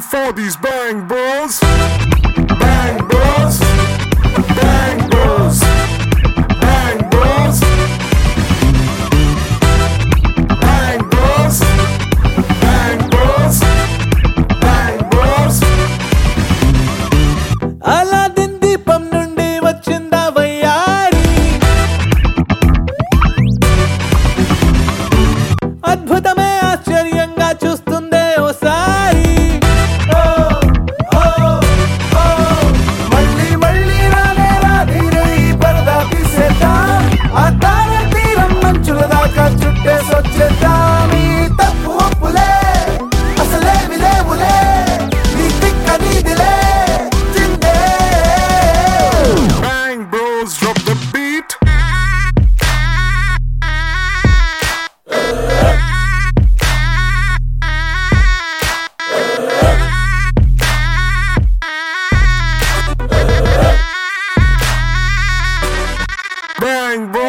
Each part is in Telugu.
for these bang bros? Bang bros. Bang bros. Bang bros. Bang bros. Bang bros. Bang bros. Aladdin దీపం నుండి వచ్చిందా వయ్యారి అద్భుతమే ఆశ్చర్యంగా చూస్తుందే ఓసారి మళ్ళీ మళ్ళీ రానే రాధీరే ఈ పరదా తీసేద్దాం ఆ తార తీరం మంచుల దాకా చుట్టేసొచ్చేద్దాం ఈ తప్పు ఒప్పులే అసలేమి లేవులే నీ తిక్క నీదిలే చిందే Bang bros, drop the beat. Bang bro.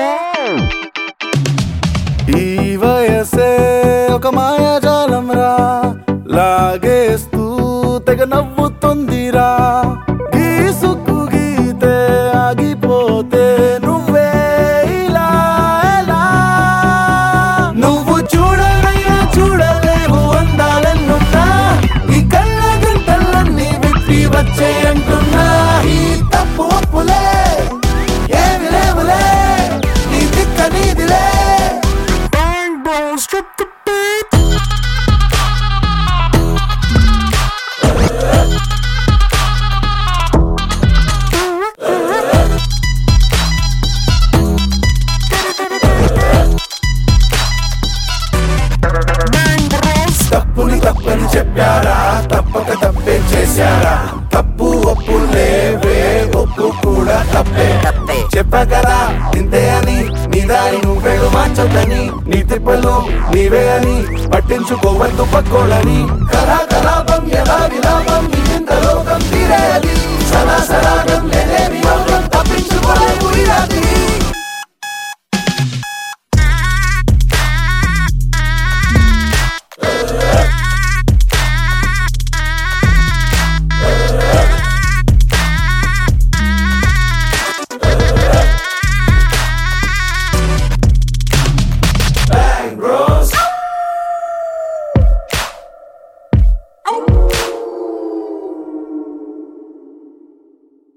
ఈ వయసే ఒక మాయాజాలం రా లాగేస్తూ తెగ నవ్వుతుందిరా గీసుకు గీతే ఆగిపోతే నువ్వే ఇలా ఎలా నువ్వు చూడనైనా చూడలేవు అందాలన్నున్నా ఈ కళ్ళ గంటలన్నీ విప్పి వచ్చే అంటున్నా ఈ తప్పు ఒప్పులే ఏమి లేవులే నీ దిక్క నీదిలే Bang bros, drop the beat. Bang bros. తప్పుని తప్పని చెప్పారా తప్పక తప్పే చేశారా తప్పు ఒప్పు లేవే ఒప్పు కూడా తప్పే చెప్పా కదా ఇంతే అని నీ దారి నువ్వేడు మార్చొద్దని నీ తిప్పలు నీవే అని పట్టించుకోవద్దు పక్కోళ్ళని కళా కలాపం ఎలా విలా